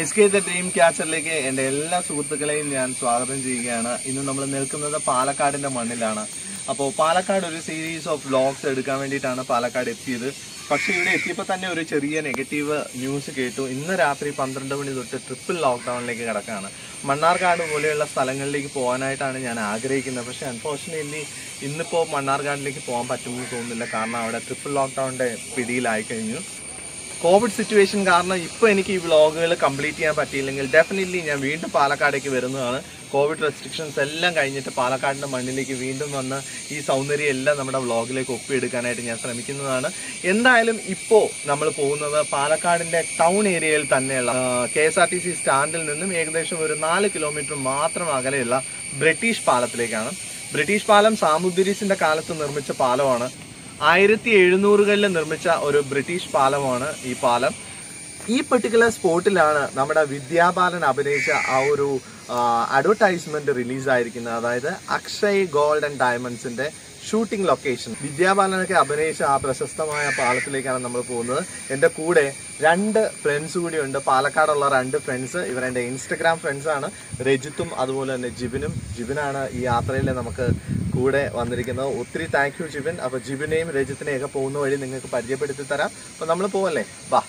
S K the dream ക്യാച്ചറിലേക്ക് എന്റെ എല്ലാ സുഹൃത്തുക്കളെയും ഞാൻ സ്വാഗതം ചെയ്യുകയാണ് ഇന്ന് നമ്മൾ നിൽക്കുന്നത് പാലക്കാടിന്റെ മണ്ണിലാണ് അപ്പോൾ പാലക്കാട് ഒരു സീരീസ് ഓഫ് വ്ലോഗ്സ് എടുക്കാൻ വേണ്ടിയിട്ടാണ് പാലക്കാട് എത്തിയത് പക്ഷേ ഇവിടെ എത്തിയപ്പോൾ തന്നെ ഒരു ചെറിയ നെഗറ്റീവ് ന്യൂസ് കേട്ടു ഇന്ന് രാത്രി പന്ത്രണ്ട് മണി തൊട്ട് ട്രിപ്പിൾ ലോക്ക്ഡൌണിലേക്ക് കിടക്കുകയാണ് മണ്ണാർക്കാട് പോലെയുള്ള സ്ഥലങ്ങളിലേക്ക് പോകാനായിട്ടാണ് ഞാൻ ആഗ്രഹിക്കുന്നത് പക്ഷേ അൺഫോർച്ചുനേറ്റ്ലി ഇന്നിപ്പോൾ മണ്ണാർക്കാടിലേക്ക് പോകാൻ പറ്റുമെന്ന് തോന്നുന്നില്ല കാരണം അവിടെ ട്രിപ്പിൾ ലോക്ക്ഡൗണിന്റെ പിടിയിലായി കഴിഞ്ഞു കോവിഡ് സിറ്റുവേഷൻ കാരണം ഇപ്പോൾ എനിക്ക് ഈ വ്ളോഗുകൾ കംപ്ലീറ്റ് ചെയ്യാൻ പറ്റിയില്ലെങ്കിൽ ഡെഫിനറ്റ്ലി ഞാൻ വീണ്ടും പാലക്കാടേക്ക് വരുന്നതാണ് കോവിഡ് റെസ്ട്രിക്ഷൻസ് എല്ലാം കഴിഞ്ഞിട്ട് പാലക്കാടിൻ്റെ മണ്ണിലേക്ക് വീണ്ടും വന്ന് ഈ സൗന്ദര്യം എല്ലാം നമ്മുടെ വ്ളോഗിലേക്ക് ഒപ്പിയെടുക്കാനായിട്ട് ഞാൻ ശ്രമിക്കുന്നതാണ് എന്തായാലും ഇപ്പോൾ നമ്മൾ പോകുന്നത് പാലക്കാടിൻ്റെ ടൗൺ ഏരിയയിൽ തന്നെയുള്ള K S R T C സ്റ്റാൻഡിൽ നിന്നും ഏകദേശം ഒരു നാല് കിലോമീറ്റർ മാത്രം അകലെയുള്ള ബ്രിട്ടീഷ് പാലത്തിലേക്കാണ് ബ്രിട്ടീഷ് പാലം സാമുദ്രീസിന്റെ കാലത്ത് നിർമ്മിച്ച പാലമാണ് ആയിരത്തി എഴുന്നൂറുകളിൽ നിർമ്മിച്ച ഒരു ബ്രിട്ടീഷ് പാലമാണ് ഈ പാലം ഈ പെർട്ടിക്കുലർ സ്പോട്ടിലാണ് നമ്മുടെ വിദ്യാബാലൻ അഭിനയിച്ച ആ ഒരു അഡ്വർടൈസ്മെന്റ് റിലീസ് ആയിരിക്കുന്നത് അതായത് അക്ഷയ് ഗോൾഡ് ആൻഡ് ഡയമണ്ട്സിന്റെ ഷൂട്ടിംഗ് ലൊക്കേഷൻ വിദ്യാബാലനൊക്കെ അഭിനയിച്ച ആ പ്രശസ്തമായ പാലത്തിലേക്കാണ് നമ്മൾ പോകുന്നത് എൻ്റെ കൂടെ രണ്ട് ഫ്രണ്ട്സ് കൂടിയുണ്ട് പാലക്കാടുള്ള രണ്ട് ഫ്രണ്ട്സ് ഇവർ എൻ്റെ ഇൻസ്റ്റഗ്രാം ഫ്രണ്ട്സ് ആണ് രജിത്തും അതുപോലെ തന്നെ ജിബിനും ജിബിനാണ് ഈ യാത്രയിൽ നമുക്ക് കൂടെ വന്നിരിക്കുന്നത് ഒത്തിരി താങ്ക് യു ജിബിൻ അപ്പോൾ ജിബിനെയും രജിത്തിനെയും ഒക്കെ പോകുന്ന വഴി നിങ്ങൾക്ക് പരിചയപ്പെടുത്തി തരാം അപ്പോൾ നമ്മൾ പോവല്ലേ വാ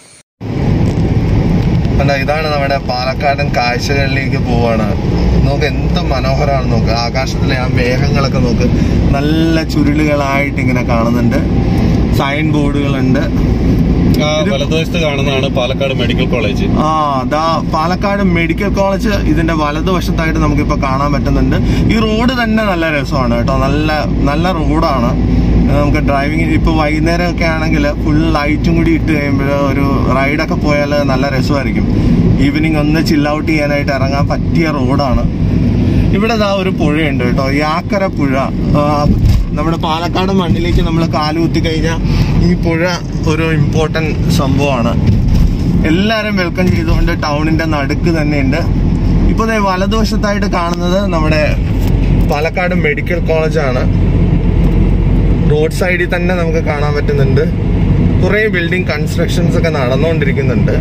അല്ല ഇതാണ് നമ്മുടെ പാലക്കാടൻ കാഴ്ചകളിലേക്ക് പോവാണ് നോക്ക് എന്ത് മനോഹരമാണ് നോക്ക് ആകാശത്തിലെ ആ മേഘങ്ങളൊക്കെ നോക്ക് നല്ല ചുരുളുകളായിട്ട് ഇങ്ങനെ കാണുന്നുണ്ട് സൈൻ ബോർഡുകളുണ്ട് ആ വലതുവശത്ത് കാണുന്നതാണ് പാലക്കാട് മെഡിക്കൽ കോളേജ് ആ ദാ പാലക്കാട് മെഡിക്കൽ കോളേജ് ഇതിന്റെ വലതുവശത്തായിട്ട് നമുക്കിപ്പോ കാണാൻ പറ്റുന്നുണ്ട് ഈ റോഡ് തന്നെ നല്ല രസമാണ് കേട്ടോ നല്ല നല്ല റോഡാണ് നമുക്ക് ഡ്രൈവിംഗ് ഇപ്പൊ വൈകുന്നേരം ഒക്കെ ആണെങ്കിൽ ഫുൾ ലൈറ്റും കൂടി ഇട്ട് കഴിയുമ്പോൾ ഒരു റൈഡൊക്കെ പോയാൽ നല്ല രസമായിരിക്കും ഈവനിങ് ഒന്ന് ചിൽ ഔട്ട് ചെയ്യാനായിട്ട് ഇറങ്ങാൻ പറ്റിയ റോഡാണ് ഇവിടെ ദാ ഒരു പുഴയുണ്ട് കേട്ടോ യാക്കര പുഴ ആ, നമ്മുടെ പാലക്കാട് മണ്ണിലേക്ക് നമ്മൾ കാലുകുത്തി കഴിഞ്ഞാൽ ഈ പുഴ ഒരു ഇമ്പോർട്ടന്റ് സംഭവമാണ് എല്ലാരും വെൽക്കം ചെയ്തുകൊണ്ട് ടൗണിന്റെ നടുക്ക് തന്നെയുണ്ട് ഇപ്പൊ ദേ വലതുവശത്തായിട്ട് കാണുന്നത് നമ്മുടെ പാലക്കാട് മെഡിക്കൽ കോളേജാണ് റോഡ് സൈഡിൽ തന്നെ നമുക്ക് കാണാൻ പറ്റുന്നുണ്ട് കുറെ ബിൽഡിംഗ് കൺസ്ട്രക്ഷൻസ് ഒക്കെ നടന്നുകൊണ്ടിരിക്കുന്നുണ്ട്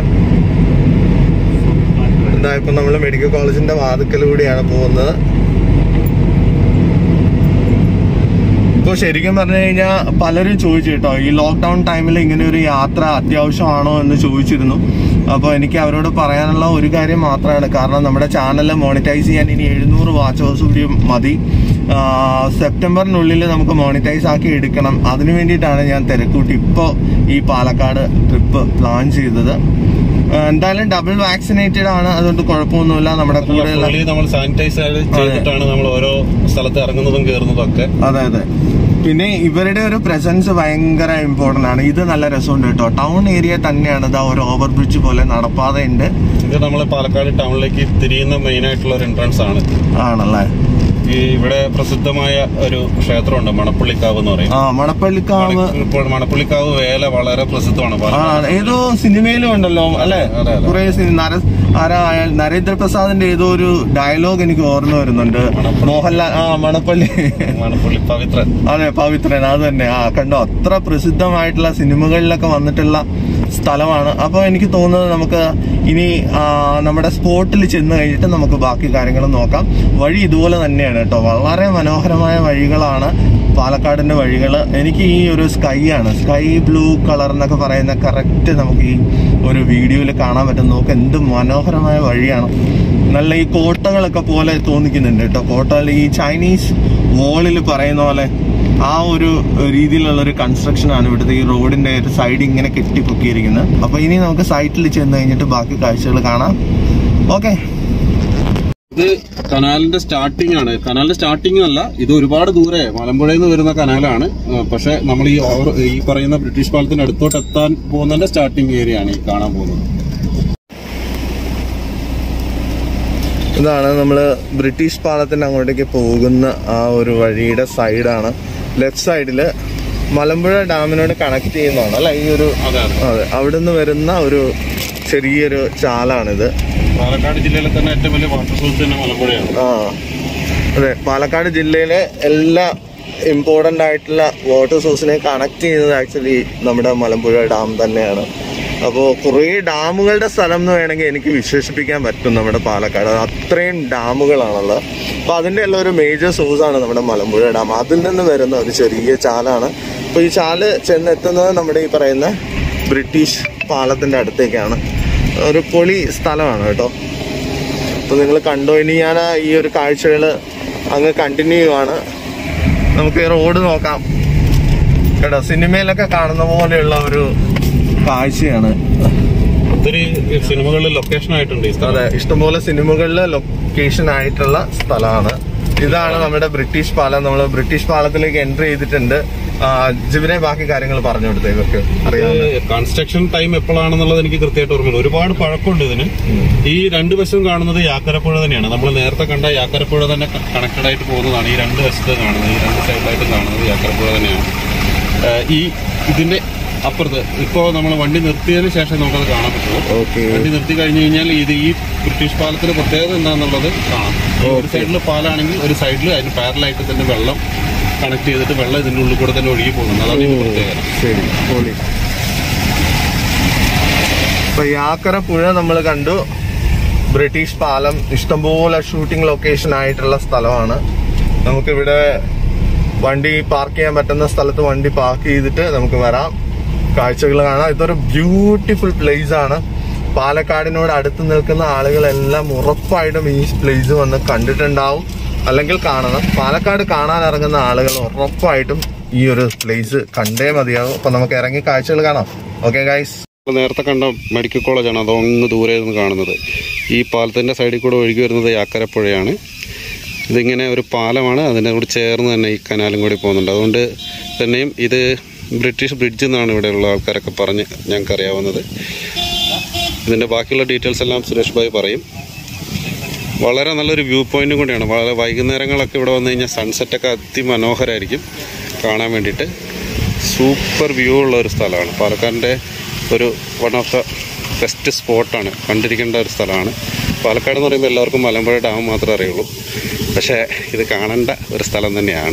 എന്താ ഇപ്പൊ നമ്മൾ മെഡിക്കൽ കോളേജിന്റെ വാതിക്കലൂടെയാണ് പോകുന്നത് ഇപ്പോൾ ശരിക്കും പറഞ്ഞു കഴിഞ്ഞാൽ പലരും ചോദിച്ചു കേട്ടോ ഈ ലോക്ക്ഡൌൺ ടൈമിൽ ഇങ്ങനെ ഒരു യാത്ര അത്യാവശ്യമാണോ എന്ന് ചോദിച്ചിരുന്നു അപ്പോൾ എനിക്ക് അവരോട് പറയാനുള്ള ഒരു കാര്യം മാത്രമാണ് കാരണം നമ്മുടെ ചാനൽ മോണിറ്റൈസ് ചെയ്യാൻ ഇനി എഴുന്നൂറ് വാച്ച് ഹവേഴ്സ് കൂടി മതി ആ, സെപ്റ്റംബറിനുള്ളിൽ നമുക്ക് മോണിറ്റൈസ് ആക്കി എടുക്കണം അതിനു വേണ്ടിയിട്ടാണ് ഞാൻ തിരക്കൂട്ടി ഇപ്പോൾ ഈ പാലക്കാട് ട്രിപ്പ് പ്ലാൻ ചെയ്തത് ആ, എന്തായാലും ഡബിൾ വാക്സിനേറ്റഡ് ആണ് അതുകൊണ്ട് കുഴപ്പമൊന്നുമില്ല നമ്മുടെ കൂടെയുള്ള fully നമ്മൾ സാനിറ്റൈസ് ചെയ്തിട്ടാണ് നമ്മൾ ഓരോ സ്ഥലത്ത് ഇറങ്ങുന്നതും കയറുന്നതും ഒക്കെ അതെ അതെ പിന്നെ ഇവരുടെ ഒരു പ്രസൻസ് ഭയങ്കര ഇമ്പോർട്ടന്റ് ആണ് ഇത് നല്ല രസമുണ്ട് കേട്ടോ ടൗൺ ഏരിയ തന്നെയാണ് ഇതാ ഒരു ഓവർ ബ്രിഡ്ജ് പോലെ നടപ്പാതയുണ്ട് ഇത് നമ്മൾ പാലക്കാട് ടൗണിലേക്ക് തിരിയുന്ന മെയിൻ ആയിട്ടുള്ള ഒരു എൻട്രൻസ് ആണ് ആണല്ലേ ഈ ഇവിടെ പ്രസിദ്ധമായ ഒരു ക്ഷേത്രമുണ്ട് മണപ്പള്ളിക്കാവ് എന്ന് പറയും ആ മണപ്പള്ളിക്കാവ് ഇപ്പോൾ മണപ്പള്ളിക്കാവ് വേല വളരെ പ്രസിദ്ധമാണ് ആ പാലക്കാട്. ഏതോ സിനിമയിലും ഉണ്ടല്ലോ അല്ലെ അതെ, അതെ. കുറെ നര ആരാ അയാൾ നരേന്ദ്രപ്രസാദിന്റെ ഏതോ ഒരു ഡയലോഗ് എനിക്ക് ഓർമ്മ വരുന്നുണ്ട് മോഹൻലാൽ ആ മണപ്പള്ളി മണപ്പള്ളി പവിത്രൻ അതെ പവിത്രൻ അത് തന്നെ ആ കണ്ടോ അത്ര പ്രസിദ്ധമായിട്ടുള്ള സിനിമകളിലൊക്കെ വന്നിട്ടുള്ള സ്ഥലമാണ് അപ്പോൾ എനിക്ക് തോന്നുന്നത് നമുക്ക് ഇനി ആ, നമ്മുടെ സ്പോട്ടിൽ ചെന്ന് കഴിഞ്ഞിട്ട് നമുക്ക് ബാക്കി കാര്യങ്ങൾ നോക്കാം വഴി ഇതുപോലെ തന്നെയാണ് കേട്ടോ വളരെ മനോഹരമായ വഴികളാണ് പാലക്കാടിന്റെ വഴികൾ എനിക്ക് ഈ ഒരു സ്കൈ ആണ് സ്കൈ ബ്ലൂ കളർ എന്നൊക്കെ പറയുന്ന കറക്റ്റ് നമുക്ക് ഈ ഒരു വീഡിയോയിൽ കാണാൻ പറ്റും നോക്ക് എന്ത് മനോഹരമായ വഴിയാണ് നല്ല ഈ കോട്ടകളൊക്കെ പോലെ തോന്നിക്കുന്നുണ്ട് കേട്ടോ കോട്ടകൾ ഈ ചൈനീസ് വോളിൽ പറയുന്ന പോലെ ആ ഒരു രീതിയിലുള്ള ഒരു കൺസ്ട്രക്ഷൻ ആണ് ഇവിടുത്തെ ഈ റോഡിന്റെ ഒരു സൈഡ് ഇങ്ങനെ കെട്ടിപ്പൊക്കിയിരിക്കുന്നത് അപ്പൊ ഇനി നമുക്ക് സൈറ്റിൽ ചെന്ന് കഴിഞ്ഞിട്ട് ബാക്കി കാഴ്ചകൾ കാണാം ഓക്കെ ഇത് കനാലിന്റെ സ്റ്റാർട്ടിംഗ് ആണ് കനാലിന്റെ സ്റ്റാർട്ടിംഗ് അല്ല ഇത് ഒരുപാട് ദൂരെ മലമ്പുഴയിൽ നിന്ന് വരുന്ന കനാലാണ് ആ, പക്ഷെ നമ്മൾ ഈ ഓവർ ഈ പറയുന്ന ബ്രിട്ടീഷ് പാലത്തിന്റെ അടുത്തോട്ട് എത്താൻ പോകുന്നതിന്റെ സ്റ്റാർട്ടിംഗ് ഏരിയ ആണ് ഈ കാണാൻ പോകുന്നത് ഇതാണ് നമ്മൾ ബ്രിട്ടീഷ് പാലത്തിന്റെ അങ്ങോട്ടേക്ക് പോകുന്ന ആ ഒരു വഴിയുടെ സൈഡാണ് ലെഫ്റ്റ് സൈഡിൽ മലമ്പുഴ ഡാമിനോട് കണക്ട് ചെയ്യുന്നതാണ് അല്ലെ ഈ ഒരു അതെ അതെ അതെ അവിടുന്ന് വരുന്ന ഒരു ചെറിയൊരു ചാലാണിത് പാലക്കാട് ജില്ലയിലെ തന്നെ ഏറ്റവും വലിയ വാട്ടർ സോഴ്സ് തന്നെ മലമ്പുഴയാണ് ആ അതെ പാലക്കാട് ജില്ലയിലെ എല്ലാ ഇമ്പോർട്ടൻ്റ് ആയിട്ടുള്ള വാട്ടർ സോഴ്സിനെ കണക്ട് ചെയ്യുന്നത് ആക്ച്വലി നമ്മുടെ മലമ്പുഴ ഡാം തന്നെയാണ് അപ്പോൾ കുറേ ഡാമുകളുടെ സ്ഥലം എന്ന് വേണമെങ്കിൽ എനിക്ക് വിശേഷിപ്പിക്കാൻ പറ്റും നമ്മുടെ പാലക്കാട് അത്രയും ഡാമുകളാണുള്ളത് അപ്പോൾ അതിൻ്റെ എല്ലാം ഒരു മേജർ സോഴ്സ് ആണ് നമ്മുടെ മലമ്പുഴ ഡാം അതിൽ നിന്ന് വരുന്ന ഒരു ചെറിയ ചാലാണ് അപ്പോൾ ഈ ചാല് ചെന്നെത്തുന്നത് നമ്മുടെ ഈ പറയുന്ന ബ്രിട്ടീഷ് പാലത്തിൻ്റെ അടുത്തേക്കാണ് ഒരു പൊളി സ്ഥലമാണ് കേട്ടോ അപ്പോൾ നിങ്ങൾ കണ്ടോ ഇനി ഞാൻ ഈ ഒരു കാഴ്ചകൾ അങ്ങ് കണ്ടിന്യൂ ചെയ്യുവാണ് നമുക്ക് ഈ റോഡ് നോക്കാം കേട്ടോ സിനിമയിലൊക്കെ കാണുന്ന പോലെയുള്ള ഒരു കാഴ്ചയാണ് ഒത്തിരി സിനിമകളിൽ ലൊക്കേഷൻ ആയിട്ടുണ്ട് ഈ സ്ഥലം അതെ ഇഷ്ടംപോലെ സിനിമകളിലെ ലൊക്കേഷൻ ആയിട്ടുള്ള സ്ഥലമാണ് ഇതാണ് നമ്മുടെ ബ്രിട്ടീഷ് പാലം നമ്മൾ ബ്രിട്ടീഷ് പാലത്തിലേക്ക് എൻട്രി ചെയ്തിട്ടുണ്ട് ആ, ജിബിനെ ബാക്കി കാര്യങ്ങൾ പറഞ്ഞു കൊടുത്തേ ഇവർക്ക് അറിയാം കൺസ്ട്രക്ഷൻ ടൈം എപ്പോഴാണെന്നുള്ളത് എനിക്ക് കൃത്യമായിട്ട് ഓർമ്മയില്ല ഒരുപാട് പഴക്കമുണ്ട് ഇതിന് ഈ രണ്ട് വശവും കാണുന്നത് യാക്കരപ്പുഴ തന്നെയാണ് നമ്മൾ നേരത്തെ കണ്ട യാക്കരപ്പുഴ തന്നെ കണക്റ്റഡ് ആയിട്ട് പോകുന്നതാണ് ഈ രണ്ട് വശത്ത് കാണുന്നത് ഈ രണ്ട് സൈഡിലായിട്ട് കാണുന്നത് യാക്കരപ്പുഴ തന്നെയാണ് ഏഹ് ഈ ഇതിന്റെ അപ്പുറത്ത് ഇപ്പോൾ നമ്മൾ വണ്ടി നിർത്തിയതിന് ശേഷം നമുക്കത് കാണാൻ പറ്റുള്ളൂ ഓക്കെ വണ്ടി നിർത്തി കഴിഞ്ഞു കഴിഞ്ഞാൽ ഇത് ഈ ബ്രിട്ടീഷ് പാലത്തിന്റെ പ്രത്യേകത എന്താണെന്നുള്ളത് കാണാം ഈ ഒരു സൈഡിൽ പാലാണെങ്കിൽ ഒരു സൈഡിൽ അതിന് പാരലായിട്ട് തന്നെ വെള്ളം കണക്ട് ചെയ്തിട്ട് വെള്ളം ഇതിന്റെ ഉള്ളിൽ കൂടെ തന്നെ ഒഴുകി പോകുന്നത് അതാണ് ഇതിന്റെ പ്രത്യേകത ശരി പൊളി അപ്പൊ യാക്കര പുഴ നമ്മൾ കണ്ടു ബ്രിട്ടീഷ് പാലം ഇഷ്ടംപോലെ ഷൂട്ടിംഗ് ലൊക്കേഷൻ ആയിട്ടുള്ള സ്ഥലമാണ് നമുക്കിവിടെ വണ്ടി പാർക്ക് ചെയ്യാൻ പറ്റുന്ന സ്ഥലത്ത് വണ്ടി പാർക്ക് ചെയ്തിട്ട് നമുക്ക് വരാം കാഴ്ചകൾ കാണാം ഇതൊരു ബ്യൂട്ടിഫുൾ പ്ലേസ് ആണ് പാലക്കാടിനോട് അടുത്ത് നിൽക്കുന്ന ആളുകളെല്ലാം ഉറപ്പായിട്ടും ഈ പ്ലേസ് വന്ന് കണ്ടിട്ടുണ്ടാവും അല്ലെങ്കിൽ കാണണം പാലക്കാട് കാണാൻ ഇറങ്ങുന്ന ആളുകൾ ഉറപ്പായിട്ടും ഈ ഒരു പ്ലേസ് കണ്ടേ മതിയാവും അപ്പൊ നമുക്ക് ഇറങ്ങി കാഴ്ചകൾ കാണാം ഓക്കെ ഗൈസ് നമ്മൾ നേരത്തെ കണ്ട മെഡിക്കൽ കോളേജാണ് അതങ്ങ് ദൂരെ നിന്ന് കാണുന്നത് ഈ പാലത്തിന്റെ സൈഡിൽ കൂടെ ഒഴുകി വരുന്നത് യാക്കരപ്പുഴയാണ് ഇതിങ്ങനെ ഒരു പാലമാണ് അതിൻ്റെ കൂടി ചേർന്ന് തന്നെ ഈ കനാലും കൂടി പോകുന്നുണ്ട് അതുകൊണ്ട് തന്നെയും ഇത് ബ്രിട്ടീഷ് ബ്രിഡ്ജ് എന്നാണ് ഇവിടെയുള്ള ആൾക്കാരൊക്കെ പറഞ്ഞ് ഞങ്ങൾക്ക് അറിയാവുന്നത് ഇതിൻ്റെ ബാക്കിയുള്ള ഡീറ്റെയിൽസ് എല്ലാം സുരേഷ് ഭായി പറയും വളരെ നല്ലൊരു വ്യൂ പോയിന്റും കൂടിയാണ് വളരെ വൈകുന്നേരങ്ങളൊക്കെ ഇവിടെ വന്നു കഴിഞ്ഞാൽ സൺസെറ്റൊക്കെ അതിമനോഹരമായിരിക്കും കാണാൻ വേണ്ടിയിട്ട് സൂപ്പർ വ്യൂ ഉള്ള ഒരു സ്ഥലമാണ് പാലക്കാടിൻ്റെ ഒരു വൺ ഓഫ് ദ ബെസ്റ്റ് സ്പോട്ടാണ് കണ്ടിരിക്കേണ്ട ഒരു സ്ഥലമാണ് പാലക്കാട് എന്ന് പറയുമ്പോൾ എല്ലാവർക്കും മലമ്പുഴ ഡാം മാത്രമേ അറിയുള്ളൂ പക്ഷേ ഇത് കാണേണ്ട ഒരു സ്ഥലം തന്നെയാണ്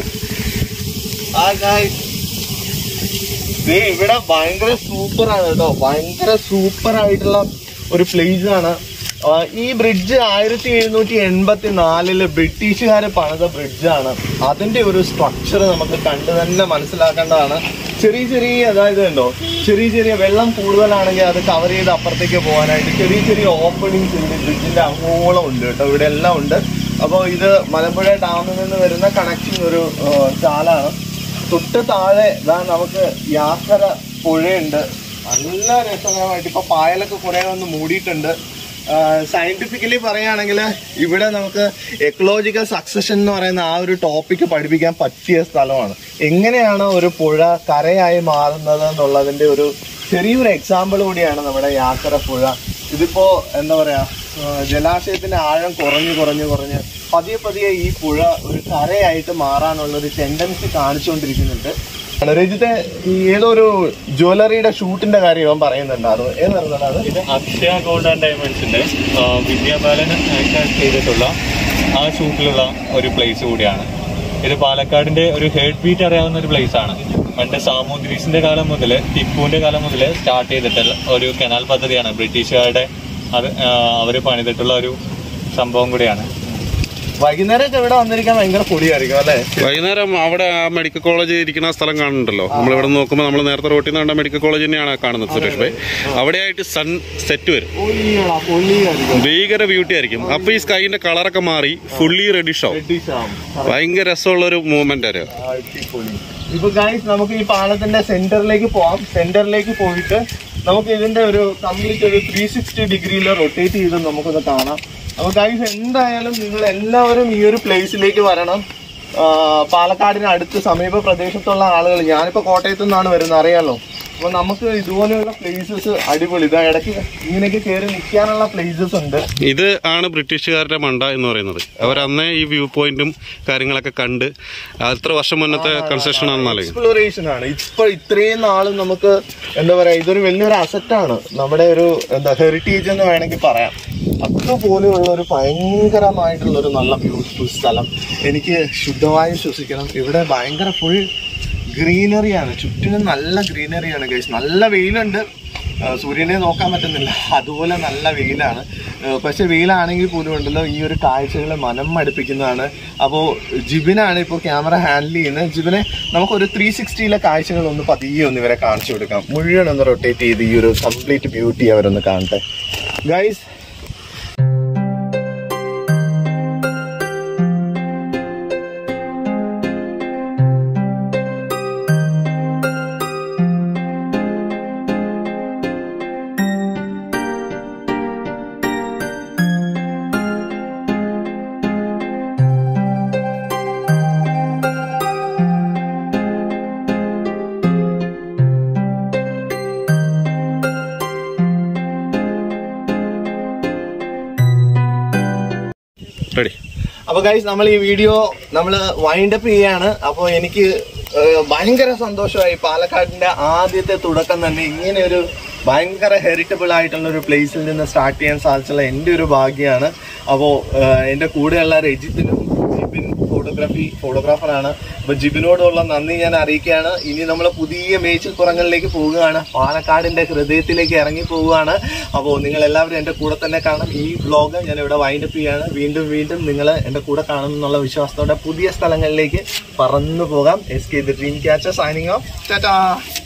ദേ ഇവിടെ ഭയങ്കര സൂപ്പർ ആണ് കേട്ടോ ഭയങ്കര സൂപ്പർ ആയിട്ടുള്ള ഒരു പ്ലേസ് ആണ് ആ, ഈ ബ്രിഡ്ജ് ആയിരത്തി എഴുന്നൂറ്റി എൺപത്തി നാലില് ബ്രിട്ടീഷുകാർ പണിത ബ്രിഡ്ജാണ് അതിന്റെ ഒരു സ്ട്രക്ചർ നമുക്ക് കണ്ടു തന്നെ മനസ്സിലാക്കേണ്ടതാണ് ചെറിയ ചെറിയ അതായത് ഉണ്ടോ ചെറിയ ചെറിയ വെള്ളം കൂടുതലാണെങ്കിൽ അത് കവർ ചെയ്ത് അപ്പുറത്തേക്ക് പോകാനായിട്ട് ചെറിയ ചെറിയ ഓപ്പണിങ്സ് ഇവിടെ ബ്രിഡ്ജിന്റെ അങ്ങോളം ഉണ്ട് കേട്ടോ ഇവിടെ എല്ലാം ഉണ്ട് അപ്പോൾ ഇത് മലമ്പുഴ ഡാമിൽ നിന്ന് വരുന്ന കണക്റ്റിംഗ് ഒരു ആ, ചാലാണ് തൊട്ട് താഴെ ഇതാ നമുക്ക് യാത്ര പുഴയുണ്ട് നല്ല രസകരമായിട്ട് ഇപ്പൊ പായലൊക്കെ കുറെ ഒന്ന് മൂടിയിട്ടുണ്ട് സയന്റിഫിക്കലി പറയുകയാണെങ്കിൽ ഇവിടെ നമുക്ക് എക്കോളജിക്കൽ സക്സഷൻ എന്ന് പറയുന്ന ആ ഒരു ടോപ്പിക്ക് പഠിപ്പിക്കാൻ പറ്റിയ സ്ഥലമാണ് എങ്ങനെയാണ് ഒരു പുഴ കരയായി മാറുന്നത് എന്നുള്ളതിന്റെ ഒരു ചെറിയൊരു എക്സാമ്പിൾ കൂടിയാണ് നമ്മുടെ യാത്ര പുഴ ഇതിപ്പോ എന്താ പറയാ ആ, ജലാശയത്തിന്റെ ആഴം കുറഞ്ഞു കുറഞ്ഞു കുറഞ്ഞ് പതിയെ പതിയെ ഈ പുഴ ഒരു കരയായിട്ട് മാറാനുള്ള ഒരു ടെൻഡൻസി കാണിച്ചുകൊണ്ടിരിക്കുന്നുണ്ട് രജിത്തെ ഈ ഏതോ ഒരു ജ്വല്ലറിയുടെ ഷൂട്ടിന്റെ കാര്യം അവൻ പറയുന്നുണ്ട് അത് ഏതായിരുന്നു അത് ഇത് അക്ഷയ ഗോൾഡ് ആൻഡ് ഡയമണ്ട്സിന്റെ ആ, വിദ്യാബാലൻ ഒക്കെ ചെയ്തിട്ടുള്ള ആ ഷൂട്ടിലുള്ള ഒരു പ്ലേസ് കൂടിയാണ് ഇത് പാലക്കാടിന്റെ ഒരു ഹെഡ് ബീറ്റ് അറിയാവുന്ന ഒരു പ്ലേസ് ആണ് പണ്ട് സാമൂതിരീസിന്റെ കാലം മുതൽ ടിപ്പുവിന്റെ കാലം മുതൽ സ്റ്റാർട്ട് ചെയ്തിട്ടുള്ള ഒരു കനാൽ പദ്ധതിയാണ് ബ്രിട്ടീഷുകാരുടെ അത് ആ, അവര് പണിതിട്ടുള്ള ഒരു സംഭവം കൂടിയാണ് വൈകുന്നേരമൊക്കെ ഇവിടെ വന്നിരിക്കാൻ ഭയങ്കര പൊടിയായിരിക്കും അല്ലേ വൈകുന്നേരം അവിടെ ആ മെഡിക്കൽ കോളേജ് ഇരിക്കുന്ന സ്ഥലം കാണുന്നുണ്ടല്ലോ നമ്മൾ ഇവിടെ നോക്കുമ്പോൾ നമ്മൾ നേരത്തെ റോട്ടിൽ നിന്ന് കണ്ട മെഡിക്കൽ കോളേജ് തന്നെയാണ് കാണുന്നത് സുരേഷ് ഭായി അവിടെയായിട്ട് സൺ സെറ്റ് വരും പൊള്ളിയാടാ പൊള്ളിയായിരിക്കും ഭീകര ബ്യൂട്ടി ആയിരിക്കും അപ്പൊ ഈ സ്കൈന്റെ കളറൊക്കെ മാറി ഫുള്ളി റെഡിഷ് ആവും ബ്രിട്ടീഷ് ആവും ഭയങ്കര രസമുള്ള ഒരു മൂവ്മെന്റ് ആയിരുന്നു അടിപൊളി. ഇപ്പൊ ഗൈസ് നമുക്ക് ഈ പാലത്തിന്റെ സെന്ററിലേക്ക് പോവാം സെന്ററിലേക്ക് പോയിട്ട് നമുക്ക് ഇതിന്റെ ഒരു കംപ്ലീറ്റ് ഒരു ത്രീ സിക്സ്റ്റി ഡിഗ്രിയിൽ റൊട്ടേറ്റ് ചെയ്ത് നമുക്കൊന്ന് കാണാം അപ്പൊ ഗൈസ് എന്തായാലും നിങ്ങൾ എല്ലാവരും ഈ ഒരു പ്ലേസിലേക്ക് വരണം ആ, പാലക്കാടിന് അടുത്ത് സമീപ പ്രദേശത്തുള്ള ആളുകൾ ഞാനിപ്പോ കോട്ടയത്തു നിന്നാണ് വരുന്നത് അറിയാലോ അപ്പൊ നമുക്ക് ഇതുപോലെയുള്ള പ്ലേസസ് അടിപൊളി ഇതാ ഇടയ്ക്ക് ഇങ്ങനെയൊക്കെ കയറി നിൽക്കാനുള്ള പ്ലേസസ് ഉണ്ട് ഇത് ആണ് ബ്രിട്ടീഷുകാരുടെ മണ്ട എന്ന് പറയുന്നത് അവർ അന്നേ ഈ വ്യൂ പോയിന്റും കാര്യങ്ങളൊക്കെ കണ്ട് എത്ര വർഷം മുന്നത്തെ കൺസ്ട്രക്ഷൻ ആണെന്ന് ആലോചിക്കും എക്സ്പ്ലോറേഷൻ ആണ് ഇപ്പൊ ഇത്രയും നാളും നമുക്ക് എന്താ പറയാ ഇതൊരു വലിയൊരു അസറ്റാണ് നമ്മുടെ ഒരു എന്താ ഹെറിറ്റേജ് എന്ന് വേണമെങ്കിൽ പറയാം അതുപോലെയുള്ള ഒരു ഭയങ്കരമായിട്ടുള്ള ഒരു നല്ല ബ്യൂട്ടിഫുൾ സ്ഥലം എനിക്ക് ശുദ്ധവായു ശ്വസിക്കണം ഇവിടെ ഭയങ്കര ഫുൾ ഗ്രീനറിയാണ് ചുറ്റിനും നല്ല ഗ്രീനറിയാണ് ഗൈസ് നല്ല വെയിലുണ്ട് ആ, സൂര്യനെ നോക്കാൻ പറ്റുന്നില്ല അതുപോലെ നല്ല വെയിലാണ് ആ, പക്ഷെ വെയിലാണെങ്കിൽ പോലും ഉണ്ടല്ലോ ഈ ഒരു കാഴ്ചകൾ മനം മടുപ്പിക്കുന്നതാണ് അപ്പോൾ ജിബിനാണ് ഇപ്പോൾ ക്യാമറ ഹാൻഡിൽ ചെയ്യുന്നത് ജിബിനെ നമുക്കൊരു ത്രീ സിക്സ്റ്റിയിലെ കാഴ്ചകൾ ഒന്ന് പതിയെ ഒന്ന് ഇവരെ കാണിച്ചു കൊടുക്കാം മുഴുവൻ ഒന്ന് റൊട്ടേറ്റ് ചെയ്ത് ഈ ഒരു കംപ്ലീറ്റ് ബ്യൂട്ടി അവരൊന്ന് കാണട്ടെ ഗൈസ് റെഡി അപ്പൊ ഗൈസ് നമ്മൾ ഈ വീഡിയോ നമ്മൾ വൈൻഡ് അപ്പ് ചെയ്യാണ് അപ്പോൾ എനിക്ക് ഏഹ്, ഭയങ്കര സന്തോഷമായി പാലക്കാടിന്റെ ആദ്യത്തെ തുടക്കം തന്നെ ഇങ്ങനെ ഒരു ഭയങ്കര ഹെറിറ്റബിൾ ആയിട്ടുള്ള ഒരു പ്ലേസിൽ നിന്ന് സ്റ്റാർട്ട് ചെയ്യാൻ സാധിച്ചുള്ള എൻ്റെ ഒരു ഭാഗ്യമാണ് അപ്പോൾ എൻ്റെ കൂടെയുള്ള രജിത്തിനും ജിബിൻ ഫോട്ടോഗ്രാഫി ഫോട്ടോഗ്രാഫറാണ് അപ്പൊ ജിബിനോടുള്ള നന്ദി ഞാൻ അറിയിക്കുകയാണ് ഇനി നമ്മൾ പുതിയ മേച്ചിൽപ്പുറങ്ങളിലേക്ക് പോവുകയാണ് പാലക്കാടിന്റെ ഹൃദയത്തിലേക്ക് ഇറങ്ങി പോവുകയാണ് അപ്പോൾ നിങ്ങൾ എല്ലാവരും എൻ്റെ കൂടെ തന്നെ കാണും ഈ വ്ലോഗ് ഞാൻ ഇവിടെ വൈൻഡപ്പ് ചെയ്യാണ് വീണ്ടും വീണ്ടും നിങ്ങൾ എൻ്റെ കൂടെ കാണും എന്നുള്ള വിശ്വാസത്തോടെ പുതിയ സ്ഥലങ്ങളിലേക്ക് പറന്നു പോകാം S K the dream catcher signing off Tata